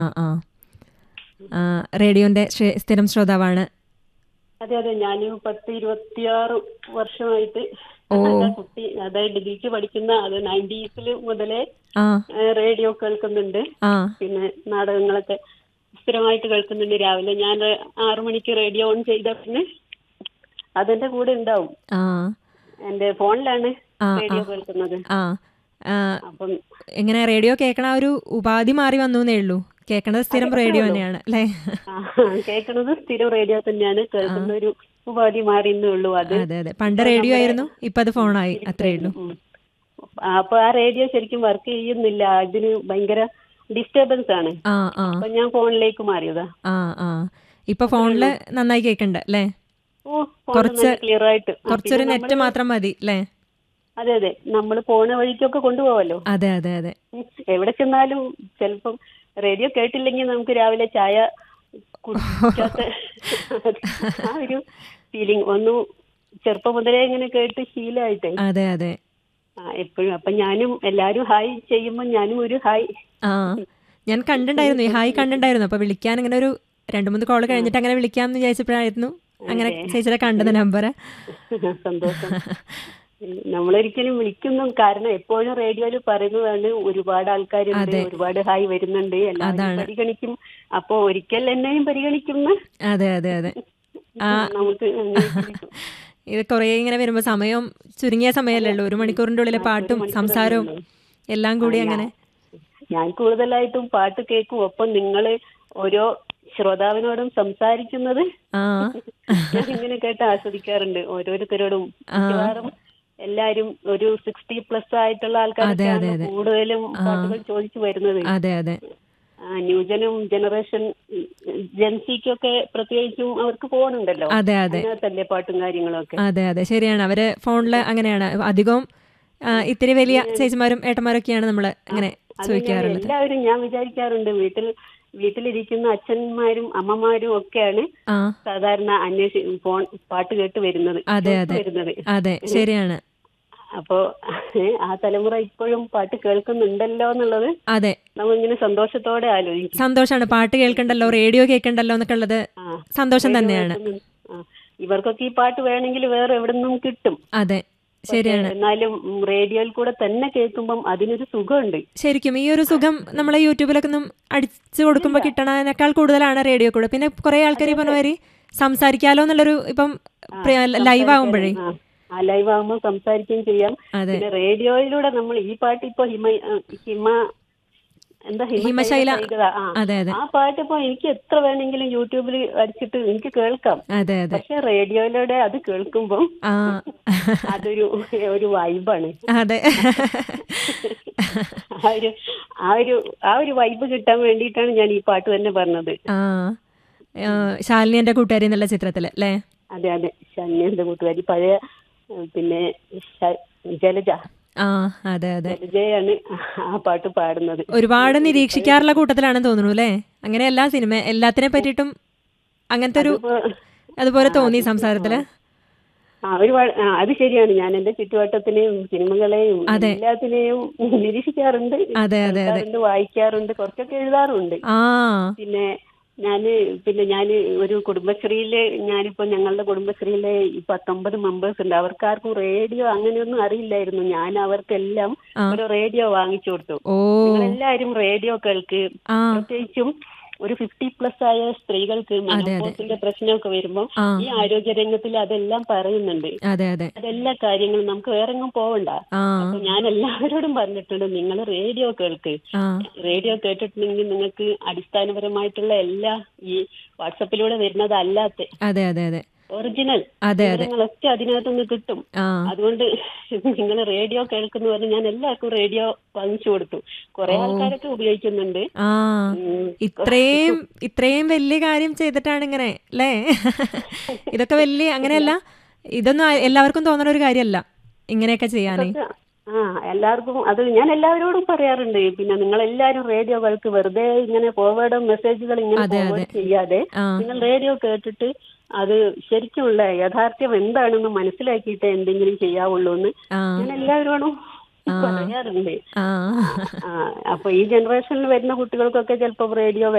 ആ ആ ആ, റേഡിയോന്റെ ശ്രെ- സ്ഥിരം ശ്രോതാവാണ് അതെ അതെ ഞാൻ പത്ത് ഇരുപത്തിയാറ് വർഷമായിട്ട് ഓ. നല്ല കുട്ടി അതായത് ഡിഗ്രിക്ക് പഠിക്കുന്ന അത് നയൻറ്റീസിൽ മുതലേ ആ ഏഹ്, റേഡിയോ കേൾക്കുന്നുണ്ട് ആ പിന്നെ നാടകങ്ങളൊക്കെ സ്ഥിരമായിട്ട് കേൾക്കുന്നുണ്ട് രാവിലെ ഞാൻ ആറു മണിക്ക് റേഡിയോ ഓൺ ചെയ്ത പിന്നെ അതെന്റെ കൂടെ ഉണ്ടാവും ആ എന്റെ ഫോണിലാണ് ആ, റേഡിയോ കേൾക്കുന്നത് ആ ആ, അപ്പം എങ്ങനെ റേഡിയോ കേൾക്കണ ആ ഒരു ഉപാധി മാറി വന്നേ ഉള്ളൂ കേൾക്കണത് സ്ഥിരം റേഡിയോ തന്നെയാണ് അല്ലേ ആ, കേൾക്കുന്നത് സ്ഥിരം റേഡിയോ തന്നെയാണ് കേൾക്കുന്ന ഒരു ഉപാധി മാറിയെന്നേ ഉള്ളൂ അത് അതെ അതെ പണ്ട് റേഡിയോ ആയിരുന്നു ഇപ്പൊ അത് ഫോണായി അത്രേ ഉള്ളൂ ഉം. അപ്പൊ ആ റേഡിയോ ശരിക്കും വർക്ക് ചെയ്യുന്നില്ല അതിന് ഭയങ്കര ഡിസ്റ്റർബൻസ് ആണ് ആ ആ അപ്പൊ ഞാൻ ഫോണിലേക്ക് മാറിയതാ ആ ആ ഇപ്പൊ ഫോണില് നന്നായി കേൾക്കണ്ട അല്ലേ ഓ കുറച്ച് ക്ലിയർ ആയിട്ട് ആ, കുറച്ചൊരു പിന്നെ നെറ്റ് മാത്രം മതി അല്ലേ അതെ അതെ നമ്മൾ പോണ വഴിക്കൊക്കെ കൊണ്ടുപോവല്ലോ അതെ അതെ അതെ ഉം. എവിടെ ചെന്നാലും ചിലപ്പം റേഡിയോ കേട്ടില്ലെങ്കിൽ നമുക്ക് രാവിലെ ചായ കുടിക്കാത്ത ആ ഒരു ഫീലിംഗ് ഒന്നും ചെറുപ്പം മുതലേ ഇങ്ങനെ കേട്ട് ശീലമായിട്ടേ അതെ അതെ ആ എപ്പോഴും അപ്പൊ ഞാനും എല്ലാരും ഹായ് ചെയ്യുമ്പോൾ ഞാനും ഒരു ഹായ് ആ ഞാൻ കണ്ടിണ്ടായിരുന്നു ഈ ഹായ് കണ്ടിണ്ടായിരുന്നു അപ്പൊ വിളിക്കാൻ ഇങ്ങനെ ഒരു രണ്ടു മൂന്ന് കോള് കഴിഞ്ഞിട്ട് അങ്ങനെ വിളിക്കാമെന്ന് വിചാരിച്ചപ്പോഴായിരുന്നു അങ്ങനെ ചേച്ചിയുടെ കണ്ടത് നമ്പർ സന്തോഷം നമ്മളൊരിക്കലും വിളിക്കുന്നു കാരണം എപ്പോഴും റേഡിയോയിൽ പറയുന്നതാണ് ഒരുപാട് ആൾക്കാരുണ്ട് ഒരുപാട് ഹായ് വരുന്നുണ്ട് എല്ലാവരും പരിഗണിക്കും അപ്പൊ ഒരിക്കൽ എന്നെയും പരിഗണിക്കുന്ന അതെ അതെ അതെ നമുക്ക് അങ്ങനെ ചിന്തിക്കും. ഇത് കുറേ ഇങ്ങനെ വരുമ്പോൾ സമയം ചുരുങ്ങിയ സമയമല്ലേ ഉള്ളൂ ഒരു മണിക്കൂറിന്റെ ഉള്ളിലെ പാട്ടും സംസാരവും എല്ലാം കൂടി അങ്ങനെ ഞാൻ കൂടുതലായിട്ടും പാട്ട് കേൾക്കും ഒപ്പം നിങ്ങള് ഓരോ ശ്രോതാവിനോടും സംസാരിക്കുന്നത് ആ ഞാൻ ഇങ്ങനെ കേട്ട് ആസ്വദിക്കാറുണ്ട് ഓരോരുത്തരോടും മിക്കവാറും എല്ലാരും ഒരു സിക്സ്റ്റി പ്ലസ് ആയിട്ടുള്ള ആൾക്കാരൊക്കെയാണ് കൂടുതലും പാട്ടുകൾ ചോദിച്ചു വരുന്നത് അതെ അതെ ആ, ന്യൂജനും ജനറേഷൻ ജെൻസിക്കൊക്കെ പ്രത്യേകിച്ചും അവർക്ക് ഫോണുണ്ടല്ലോ അതെ അതെ അതിനകത്തല്ലേ പാട്ടും കാര്യങ്ങളും ഒക്കെ അതെ അതെ ശരിയാണ് അവര് ഫോണില് അങ്ങനെയാണ് അധികവും ആ, ഇത്തിരി വലിയ ചേച്ചിമാരും ഏട്ടന്മാരൊക്കെയാണ് നമ്മൾ അങ്ങനെ അത് ഞാൻ ചോദിക്കാറുള്ളത് എല്ലാവരും ഞാൻ വിചാരിക്കാറുണ്ട് വീട്ടിൽ വീട്ടിലിരിക്കുന്ന അച്ഛന്മാരും അമ്മമാരും ഒക്കെയാണ് ആ സാധാരണ അന്വേഷി ഫോൺ പാട്ട് കേട്ട് വരുന്നത് അതെ, ചോദിച്ച് അതെ. വരുന്നത് അതെ ശരിയാണ് അപ്പോ ആ തലമുറ ഇപ്പോഴും പാട്ട് കേൾക്കുന്നുണ്ടല്ലോ എന്നുള്ളത് അതെ നമ്മളിങ്ങനെ സന്തോഷത്തോടെ ആലോചിക്കും സന്തോഷാണ് പാട്ട് കേൾക്കണ്ടല്ലോ റേഡിയോ കേൾക്കണ്ടല്ലോ എന്നൊക്കെ ഉള്ളത് ആ. സന്തോഷം തന്നെയാണ് കേൾക്കുന്നു. ആ. ഇവർക്കൊക്കെ ഈ പാട്ട് വേണമെങ്കിൽ വേറെ എവിടെ നിന്നും കിട്ടും അതെ ശരിയാണ് എന്നാലും ഉം, റേഡിയോയിൽ കൂടെ തന്നെ കേൾക്കുമ്പം അതിനൊരു സുഖമുണ്ട് ശരിക്കും ഈ ഒരു സുഖം നമ്മളെ യൂട്യൂബിലൊക്കെ ഒന്നും അടിച്ചു കൊടുക്കുമ്പോൾ കിട്ടണതിനേക്കാൾ കൂടുതലാണ് റേഡിയോ കൂടെ പിന്നെ കുറെ ആൾക്കാർ ഈ പറഞ്ഞ മാതിരി സംസാരിക്കാലോ എന്നുള്ളൊരു ഇപ്പം ലൈവ് ആവുമ്പോഴേ ആ. ആ ലൈവ് ആകുമ്പോൾ സംസാരിക്കുകയും ചെയ്യാം അതെ പിന്നെ റേഡിയോയിലൂടെ നമ്മൾ ഈ പാട്ട് ഇപ്പൊ ഹിമ ആ, ഹിമ എന്താ ഹിമശൈല. ഹിമശൈല ആ അതെ അതെ ആ പാട്ട് ഇപ്പൊ എനിക്ക് എത്ര വേണമെങ്കിലും യൂട്യൂബിൽ അടിച്ചിട്ട് എനിക്ക് കേൾക്കാം അതെ അതെ പക്ഷെ റേഡിയോയിലൂടെ അത് കേൾക്കുമ്പോൾ ആ അതൊരു ഒരു വൈബാണ് അതെ ആ ഒരു ആ ഒരു ആ ഒരു വൈബ് കിട്ടാൻ വേണ്ടിയിട്ടാണ് ഞാൻ ഈ പാട്ട് തന്നെ പറഞ്ഞത് ആ ആ, ശാലിനി എന്റെ കൂട്ടുകാരി എന്നുള്ള ചിത്രത്തില് അല്ലേ അതെ അതെ ശന്യന്റെ കൂട്ടുകാരി പഴയ ഉം, പിന്നെ ശ- ജലജ ആ അതെ അതെ ജലജയാണ് ആ പാട്ട് പാടുന്നത് ഒരുപാട് നിരീക്ഷിക്കാറുള്ള കൂട്ടത്തിലാണെന്ന് തോന്നുന്നു അല്ലേ അങ്ങനെ എല്ലാ സിനിമ എല്ലാത്തിനെ പറ്റിയിട്ടും അങ്ങനത്തെ ഒരു ഇപ്പൊ അതുപോലെ തോന്നി സംസാരത്തില് ആ ഒരുപാട് ആ, അത് ശരിയാണ് ഞാൻ എന്റെ ചുറ്റുവട്ടത്തിനെയും സിനിമകളെയും എല്ലാത്തിനെയും നിരീക്ഷിക്കാറുണ്ട് അതെ അതെ കേൾക്കാറുണ്ട് വായിക്കാറുണ്ട് കുറച്ചൊക്കെ എഴുതാറുണ്ട് ആ പിന്നെ ഞാന് പിന്നെ ഞാൻ ഒരു കുടുംബശ്രീയില് ഞാനിപ്പോ ഞങ്ങളുടെ കുടുംബശ്രീയിലെ ഈ പത്തൊമ്പത് മെമ്പേഴ്സ് ഉണ്ട് അവർക്കാർക്കും റേഡിയോ അങ്ങനെയൊന്നും അറിയില്ലായിരുന്നു ഞാൻ അവർക്കെല്ലാം ഒരു റേഡിയോ വാങ്ങിച്ചു കൊടുത്തു ഓ നിങ്ങളെല്ലാരും റേഡിയോ കേൾക്ക് ആ പ്രത്യേകിച്ചും ഒരു ഫിഫ്റ്റി പ്ലസ് ആയ സ്ത്രീകൾക്ക് മെനോപോസിന്റെ പ്രശ്നമൊക്കെ വരുമ്പോൾ ആ. ഈ ആരോഗ്യ രംഗത്തിൽ അതെല്ലാം പറയുന്നുണ്ട് അതെ അതെ അതെല്ലാ കാര്യങ്ങളും നമുക്ക് വേറെ എങ്ങും പോവണ്ട ആ അപ്പൊ ഞാൻ എല്ലാവരോടും പറഞ്ഞിട്ടുണ്ട് നിങ്ങൾ റേഡിയോ കേൾക്ക് ആ റേഡിയോ കേട്ടിട്ടുണ്ടെങ്കിൽ നിങ്ങൾക്ക് അടിസ്ഥാനപരമായിട്ടുള്ള എല്ലാ ഈ വാട്സപ്പിലൂടെ വരുന്നതല്ലാത്ത അതെ അതെ അതെ ഒറിജിനൽ അതെ അതെ വിവരങ്ങളൊക്കെ അതിനകത്തുനിന്ന് കിട്ടും ആ അതുകൊണ്ട് നിങ്ങൾ റേഡിയോ കേൾക്കുന്നു പറഞ്ഞ് ഞാൻ എല്ലാവർക്കും റേഡിയോ വാങ്ങിച്ചു കൊടുത്തു കുറെ ആൾക്കാരൊക്കെ ഉപയോഗിക്കുന്നുണ്ട് ആ ഉം, ഇത്രയും ഇത്രയും വലിയ കാര്യം ചെയ്തിട്ടാണ് ഇങ്ങനെ അല്ലേ ഇതൊക്കെ വലിയ അങ്ങനെയല്ല ഇതൊന്നും ആ- എല്ലാവർക്കും തോന്നുന്ന ഒരു കാര്യമല്ല ഇങ്ങനെയൊക്കെ ചെയ്യാനേ ആ എല്ലാവർക്കും അത് ഞാൻ എല്ലാവരോടും പറയാറുണ്ട് പിന്നെ നിങ്ങൾ എല്ലാവരും റേഡിയോകൾക്ക് വെറുതെ ഇങ്ങനെ ഫോർവേഡ് മെസ്സേജുകൾ ഇങ്ങനെ ഫോർവേഡ് ചെയ്യാതെ ആ നിങ്ങൾ റേഡിയോ കേട്ടിട്ട് അത് ശരിക്കുമുള്ള യാഥാർത്ഥ്യം എന്താണെന്ന് മനസ്സിലാക്കിയിട്ട് എന്തെങ്കിലും ചെയ്യാവുള്ളൂ എന്ന് ആ ഞാൻ എല്ലാവരോടും പറയാറുണ്ട് ആ ആ അപ്പൊ ഈ ജനറേഷനിൽ വരുന്ന കുട്ടികൾക്കൊക്കെ ചിലപ്പോൾ റേഡിയോ